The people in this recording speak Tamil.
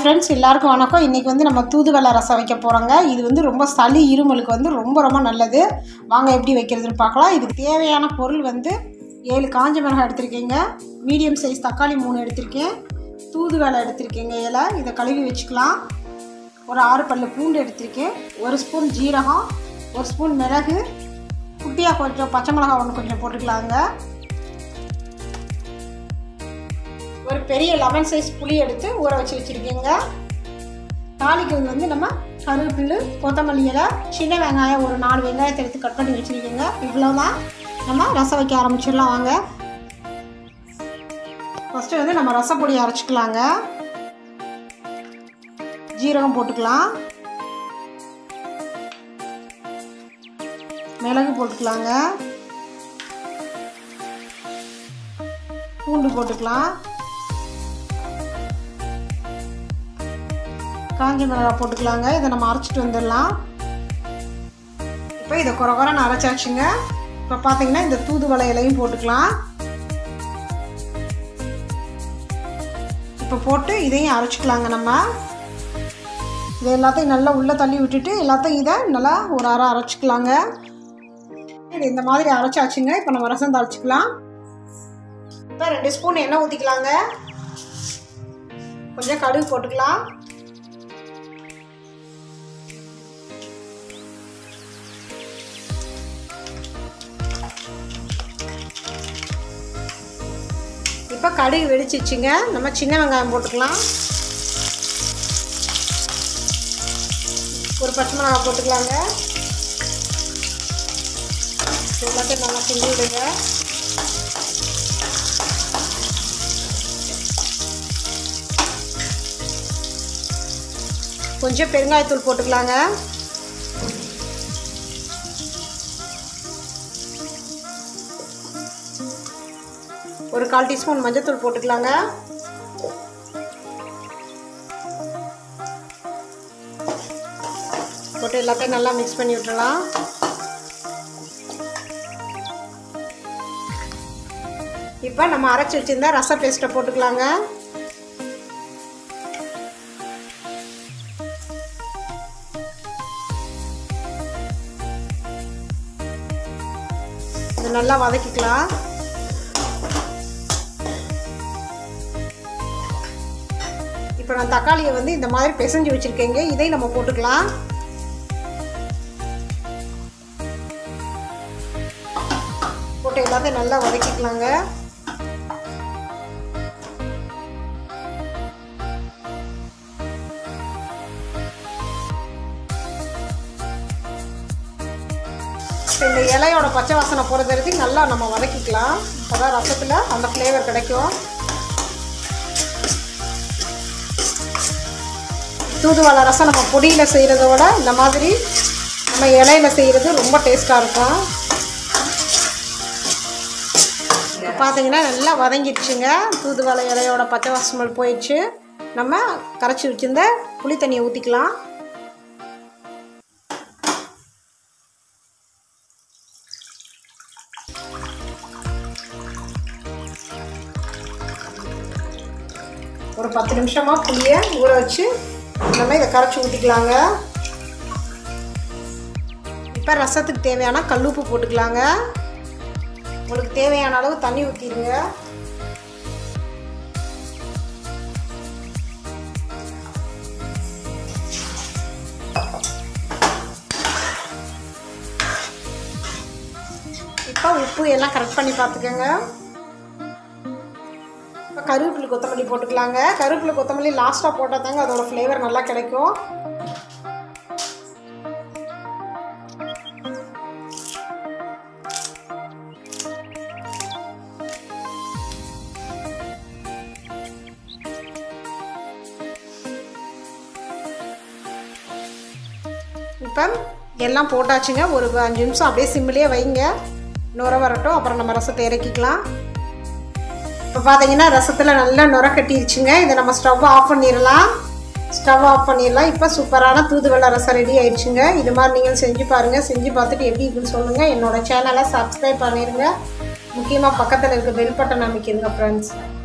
ஃப்ரெண்ட்ஸ் எல்லாருக்கும் வணக்கம் இன்றைக்கி வந்து நம்ம தூதுவளை ரசம் வைக்க போகிறோங்க இது வந்து ரொம்ப சளி இருமலுக்கு வந்து ரொம்ப ரொம்ப நல்லது வாங்க எப்படி வைக்கிறதுன்னு பார்க்கலாம் இதுக்கு தேவையான பொருள் வந்து ஏழு காஞ்ச மிளகாய் எடுத்திருக்கேங்க மீடியம் சைஸ் தக்காளி மூணு எடுத்திருக்கேன் தூதுவளை எடுத்திருக்கேங்க இலை இதை கழுவி வச்சுக்கலாம் ஒரு ஆறு பல்லு பூண்டு எடுத்திருக்கேன் ஒரு ஸ்பூன் ஜீரகம் ஒரு ஸ்பூன் மிளகு குட்டியாக கொஞ்சம் பச்சை மிளகாய் ஒன்று கொஞ்சம் போட்டுக்கலாங்க ஒரு பெரிய லெமன் சைஸ் புளி எடுத்து ஊற வச்சு வச்சுருக்கீங்க தாளிக்கிறது வந்து நம்ம கருவேப்பில்லு கொத்தமல்லி இலை சின்ன வெங்காயம் ஒரு நாலு வெங்காயத்தை எடுத்து கட் பண்ணி வச்சுருக்கீங்க இவ்வளோதான் நம்ம ரசம் வைக்க ஆரம்பிச்சிடலாம் வாங்க ஃபஸ்ட்டு வந்து நம்ம ரசப்பொடி அரைச்சிக்கலாங்க ஜீரகம் போட்டுக்கலாம் மிளகு போட்டுக்கலாங்க பூண்டு போட்டுக்கலாம் காஞ்ச மிளகாய் போட்டுக்கலாங்க இதை நம்ம அரைச்சிட்டு வந்துடலாம் இப்போ இதை குறை குறைன்னு அரைச்சாச்சுங்க இப்போ பார்த்தீங்கன்னா இந்த தூதுவளை இலையும் போட்டுக்கலாம் இப்போ போட்டு இதையும் அரைச்சிக்கலாங்க நம்ம இது எல்லாத்தையும் நல்லா உள்ளே தள்ளி விட்டுட்டு எல்லாத்தையும் இதை நல்லா ஒரு அரை அரைச்சிக்கலாங்க இது இந்த மாதிரி அரைச்சாச்சுங்க இப்போ நம்ம ரசம் தாளிச்சிக்கலாம் இப்போ ரெண்டு ஸ்பூன் எண்ணெய் ஊற்றிக்கலாங்க கொஞ்சம் கடுகு போட்டுக்கலாம் இப்போ கடுகு வெடிச்சிச்சுங்க நம்ம சின்ன வெங்காயம் போட்டுக்கலாம் ஒரு பச்சை மிளகாய் போட்டுக்கலாங்க எல்லாத்தையும் நல்லா கிண்டி விடுங்க கொஞ்சம் பெருங்காயத்தூள் போட்டுக்கலாங்க ஒரு கால் டீஸ்பூன் மஞ்சத்தூள் போட்டுக்கலாங்க போட்டு எல்லாத்தையும் நல்லா மிக்ஸ் பண்ணி விட்டுறலாம் இப்போ நம்ம அரைச்சி வச்சிருந்தா ரச பேஸ்ட்டை போட்டுக்கலாங்க இது நல்லா வதக்கிக்கலாம் இப்போ நான் தக்காளியை வந்து இந்த மாதிரி பிசைஞ்சு வச்சுருக்கேங்க இதையும் நம்ம போட்டுக்கலாம் போட்டு எல்லாத்தையும் நல்லா வதக்கிக்கலாங்க இந்த இலையோட பச்சை வாசனை போகிறது வரைக்கும் நல்லா நம்ம வதக்கிக்கலாம் அப்போதான் ரசத்தில் அந்த ஃப்ளேவர் கிடைக்கும் தூதுவளை ரசம் நம்ம பொடியில் செய்கிறத விட இந்த மாதிரி நம்ம இலையில செய்கிறது ரொம்ப டேஸ்ட்டாக இருக்கும் பார்த்தீங்கன்னா நல்லா வதங்கிடுச்சுங்க தூதுவளை இலையோட பச்சை வாசமல் போயிடுச்சு நம்ம கரைச்சி வச்சுருந்த புளி தண்ணியை ஊற்றிக்கலாம் ஒரு பத்து நிமிஷமாக புளியை ஊற வச்சு நம்ம இதை கரைச்சி ஊற்றிக்கலாங்க இப்போ ரசத்துக்கு தேவையான கல்லுப்பு போட்டுக்கலாங்க உங்களுக்கு தேவையான அளவு தண்ணி ஊற்றிடுங்க இப்போ உப்பு எல்லாம் கரெக்ட் பண்ணி பார்த்துக்கோங்க இப்போ கருவேப்பிலை கொத்தமல்லி போட்டுக்கலாங்க கருவேப்பிலை கொத்தமல்லி லாஸ்ட்டாக போட்டால் தாங்க அதோட ஃப்ளேவர் நல்லா கிடைக்கும் இப்போ எல்லாம் போட்டாச்சுங்க ஒரு அஞ்சு நிமிஷம் அப்படியே சிம்மிலே வைங்க நுர வரட்டும் அப்புறம் நம்ம ரசத்தை இறக்கிக்கலாம் இப்போ பார்த்தீங்கன்னா ரசத்தில் நல்லா நுர கட்டிருச்சுங்க இதை நம்ம ஸ்டவ் ஆஃப் பண்ணிடலாம் ஸ்டவ் ஆஃப் பண்ணிடலாம் இப்போ சூப்பரான தூதுவளை ரசம் ரெடி ஆயிடுச்சுங்க இது மாதிரி நீங்கள் செஞ்சு பாருங்கள் செஞ்சு பார்த்துட்டு எப்படி இருக்குன்னு சொல்லுங்கள் என்னோடய சேனலை சப்ஸ்கிரைப் பண்ணிடுங்க முக்கியமாக பக்கத்தில் இருக்க பெல் பட்டன் அமைக்கிடுங்க ஃப்ரெண்ட்ஸ்